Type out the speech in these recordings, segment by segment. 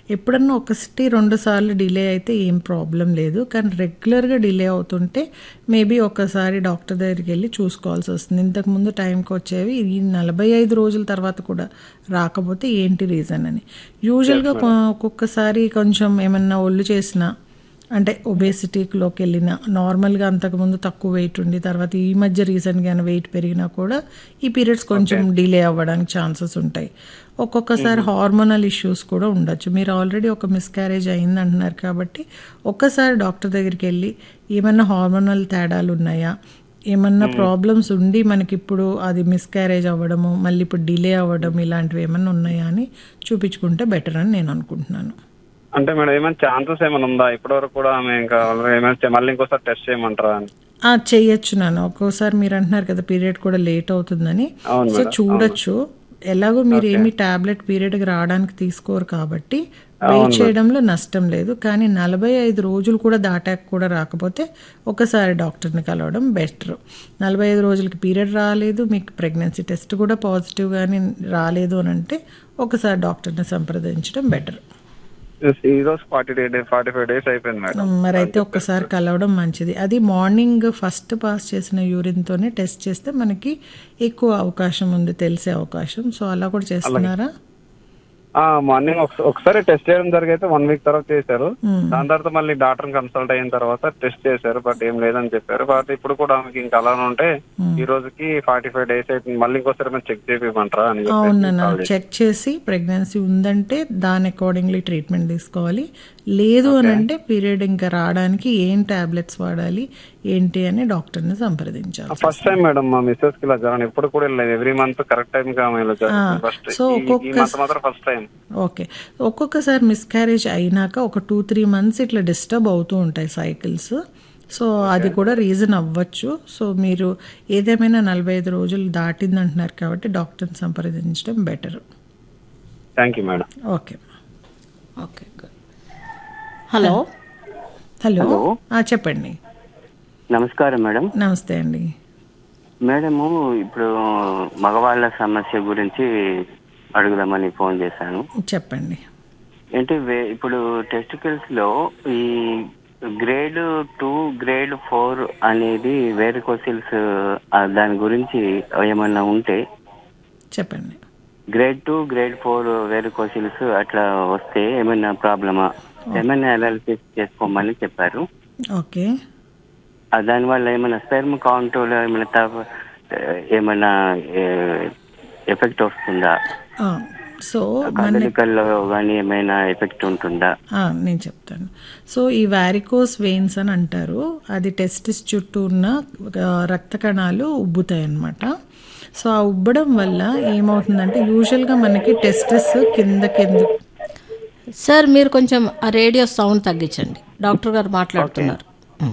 ఎప్పుడన్నా ఒకటి రెండు సార్లు డిలే అయితే ఏం ప్రాబ్లం లేదు కానీ రెగ్యులర్గా డిలే అవుతుంటే మేబీ ఒకసారి డాక్టర్ దగ్గరికి వెళ్ళి చూసుకోవాల్సి వస్తుంది ఇంతకుముందు టైంకి వచ్చేవి ఈ నలభై ఐదు రోజుల తర్వాత కూడా రాకపోతే ఏంటి రీజన్ అని యూజువల్గా ఒక్కొక్కసారి కొంచెం ఏమన్నా ఒళ్ళు చేసినా అంటే ఒబేసిటీలోకి వెళ్ళిన నార్మల్గా అంతకుముందు తక్కువ వెయిట్ ఉండి తర్వాత ఈ మధ్య రీసెంట్గా వెయిట్ పెరిగినా కూడా ఈ పీరియడ్స్ కొంచెం డిలే అవ్వడానికి ఛాన్సెస్ ఉంటాయి ఒక్కొక్కసారి హార్మోనల్ ఇష్యూస్ కూడా ఉండొచ్చు మీరు ఆల్రెడీ ఒక మిస్క్యారేజ్ అయింది అంటున్నారు కాబట్టి ఒక్కసారి డాక్టర్ దగ్గరికి వెళ్ళి ఏమైనా హార్మోనల్ తేడాలు ఉన్నాయా ఏమన్నా ప్రాబ్లమ్స్ ఉండి మనకి ఇప్పుడు అది మిస్క్యారేజ్ అవ్వడము మళ్ళీ ఇప్పుడు డిలే అవ్వడం ఇలాంటివి ఏమన్నా ఉన్నాయా అని చూపించుకుంటే బెటర్ అని నేను అనుకుంటున్నాను అంటే మేడం ఏమైనా ఛాన్సెస్ ఏమైనా ఉందా ఇప్పటివరకు కూడా ఆమె ఇంకా ఏమైనా చే- మళ్ళీ ఇంకోసారి టెస్ట్ చేయమంటారా అని ఆ, చెయ్యొచ్చు నాన్న ఒక్కోసారి మీరు అంటున్నారు కదా పీరియడ్ కూడా లేట్ అవుతుందని అవును సో చూడొచ్చు ఎలాగో మీరు ఏమి టాబ్లెట్ పీరియడ్కి రావడానికి తీసుకోరు కాబట్టి వెయిట్ చేయడంలో నష్టం లేదు కానీ నలభై ఐదు రోజులు కూడా దాటాక కూడా రాకపోతే ఒకసారి డాక్టర్ని కలవడం బెటర్ నలభై ఐదు రోజులకి పీరియడ్ రాలేదు మీకు ప్రెగ్నెన్సీ టెస్ట్ కూడా పాజిటివ్ కానీ రాలేదు అని అంటే ఒకసారి డాక్టర్ని సంప్రదించడం బెటర్ ఈ రోజు forty day forty five days అయిపోయింది మేడం మరి అయితే ఒక్కసారి కలవడం మంచిది అది మార్నింగ్ ఫస్ట్ పాస్ చేసిన యూరిన్తోనే టెస్ట్ చేస్తే మనకి ఎక్కువ అవకాశం ఉంది తెలిసే అవకాశం సో అలా కూడా చేస్తున్నారా ఆ మార్నింగ్ ఒకసారి టెస్ట్ చేయడం జరిగితే వన్ వీక్ తర్వాత చేశారు దాని తర్వాత మళ్ళీ డాక్టర్ కన్సల్ట్ అయిన తర్వాత టెస్ట్ చేశారు బట్ ఏం లేదని చెప్పారు బట్ ఇప్పుడు కూడా ఆమెకి ఇంకా అలానే ఉంటే ఈ రోజుకి ఫార్టీ ఫైవ్ డేస్ అయిపోయింది మళ్ళీ ఇంకోసారి మనం చెక్ చేపిమంటారా అని చెప్పేసి అవునన్నా చెక్ చేసి ప్రెగ్నెన్సీ ఉందంటే దాని అకార్డింగ్లీ ట్రీట్మెంట్ తీసుకోవాలి లేదు అని అంటే పీరియడ్ ఇంకా రావడానికి ఏం టాబ్లెట్స్ వాడాలి ఏంటి అని డాక్టర్ని సంప్రదించాలి ఫస్ట్ టైం మేడం మా మిస్సెస్ కి ఇలా జరగను ఎప్పుడు కూడా వెళ్ళలేదు ఎవ్రీ మంత్ కరెక్ట్ టైం గా ఆమె ఇలా జరుగుతుంది ఫస్ట్ సో ఈ ఒక్కొక్క మంత్ మాత్రం ఫస్ట్ టైం ఓకే ఒక్కొక్కసారి మిస్క్యారేజ్ అయినాక ఒక టూ త్రీ మంత్స్ ఇట్లా డిస్టర్బ్ అవుతూ ఉంటాయి సైకిల్స్ సో అది కూడా రీజన్ అవ్వచ్చు సో మీరు ఏదేమైనా నలభై ఐదు రోజులు దాటింది అంటున్నారు కాబట్టి డాక్టర్ని సంప్రదించడం better thank you madam okay okay good hello hello ఆ, చెప్పండి నమస్కారం మేడం నమస్తే అండి మేడము ఇప్పుడు మగవాళ్ళ సమస్య గురించి అడుగుదామని ఫోన్ చేశాను చెప్పండి ఏంటి వే- ఇప్పుడు టెస్టికల్స్ లో ఈ గ్రేడ్ టూ గ్రేడ్ ఫోర్ అనేది వేరికోసిల్స్ దాని గురించి ఏమన్నా ఉంటే చెప్పండి grade two grade four varicoceles అట్లా వస్తే ఏమైనా ప్రాబ్లమా ఏమైనా అనాలిసిస్ చేసుకోమని చెప్పారు ఓకే ఆ దానివల్ల ఏమైనా స్పెర్మ్ కౌంట్ ఏమైనా తప్ప- ఏమైనా ఎఫెక్ట్ వస్తుందా ఆ, సో మన కదలికల్లో కానీ ఏమైనా ఎఫెక్ట్ ఉంటుందా ఆ, నేను చెప్తాను సో ఈ వ్యారికోస్ వెయిన్స్ అని అంటారు అది టెస్టిస్ చుట్టూ ఉన్న ఆ, రక్త కణాలు ఉబ్బుతాయి అన్నమాట సో ఆ ఉబ్బడం వల్ల ఏమవుతుందంటే యూజువల్గా మనకి టెస్టిస్ కింద కింద సార్ మీరు కొంచెం ఆ రేడియో సౌండ్ తగ్గించండి డాక్టర్ గారు మాట్లాడుతున్నారు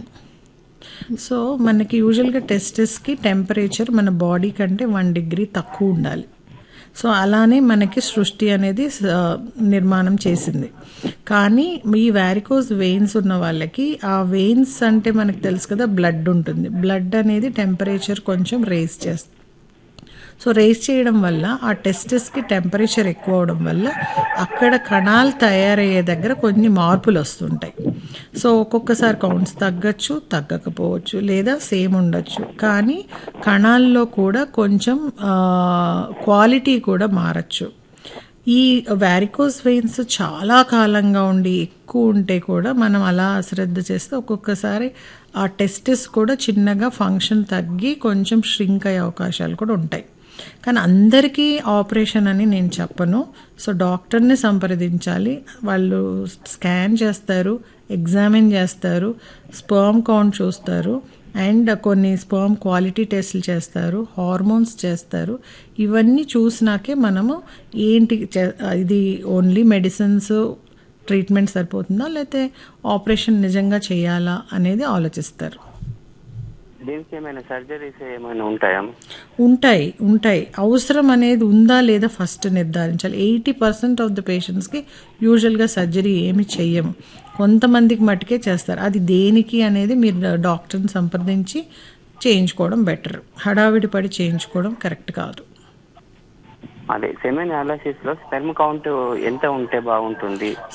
సో మనకి యూజువల్గా టెస్టిస్కి టెంపరేచర్ మన బాడీ కంటే వన్ డిగ్రీ తక్కువ ఉండాలి సో అలానే మనకి సృష్టి అనేది ఆ, నిర్మాణం చేసింది కానీ ఈ వ్యారికోస్ వెయిన్స్ ఉన్న వాళ్ళకి ఆ వెయిన్స్ అంటే మనకు తెలుసు కదా బ్లడ్ ఉంటుంది బ్లడ్ అనేది టెంపరేచర్ కొంచెం రేస్ చేస్తుంది సో రేస్ చేయడం వల్ల ఆ టెస్టెస్కి టెంపరేచర్ ఎక్కువ అవడం వల్ల అక్కడ కణాలు తయారయ్యే దగ్గర కొన్ని మార్పులు వస్తుంటాయి సో ఒక్కొక్కసారి కౌంట్స్ తగ్గచ్చు తగ్గకపోవచ్చు లేదా సేమ్ ఉండొచ్చు కానీ కణాల్లో కూడా కొంచెం క్వాలిటీ కూడా మారచ్చు ఈ వ్యారికోస్ వెయిన్స్ చాలా కాలంగా ఉండి ఎక్కువ ఉంటే కూడా మనం అలా అశ్రద్ధ చేస్తే ఒక్కొక్కసారి ఆ టెస్టిస్ కూడా చిన్నగా ఫంక్షన్ తగ్గి కొంచెం ష్రింక్ అయ్యే అవకాశాలు కూడా ఉంటాయి కానీ అందరికీ ఆపరేషన్ అని నేను చెప్పను సో డాక్టర్ని సంప్రదించాలి వాళ్ళు స్కాన్ చేస్తారు ఎగ్జామిన్ చేస్తారు స్పర్మ్ కౌంట్ చూస్తారు అండ్ కొన్ని స్పర్మ్ క్వాలిటీ టెస్ట్లు చేస్తారు హార్మోన్స్ చేస్తారు ఇవన్నీ చూసినాకే మనము ఏంటి చే- ఇది ఓన్లీ మెడిసిన్స్ ట్రీట్మెంట్ సరిపోతుందా లేకపోతే ఆపరేషన్ నిజంగా చేయాలా అనేది ఆలోచిస్తారు దీనికి ఏమైనా సర్జరీస్ ఏమైనా ఉంటాయా ఉంటాయి ఉంటాయి అవసరం అనేది ఉందా లేదా ఫస్ట్ నిర్ధారించాలి ఎయిటీ పర్సెంట్ ఆఫ్ ద పేషెంట్స్కి యూజువల్గా సర్జరీ ఏమి చెయ్యము కొంతమందికి మట్టుకే చేస్తారు అది దేనికి అనేది మీరు డాక్టర్ని సంప్రదించి చేయించుకోవడం బెటర్ హడావిడి పడి చేయించుకోవడం కరెక్ట్ కాదు అదే సెమెన్ అనాలిసిస్ లో స్పెర్మ్ కౌంట్ ఎంత ఉంటే బాగుంటుంది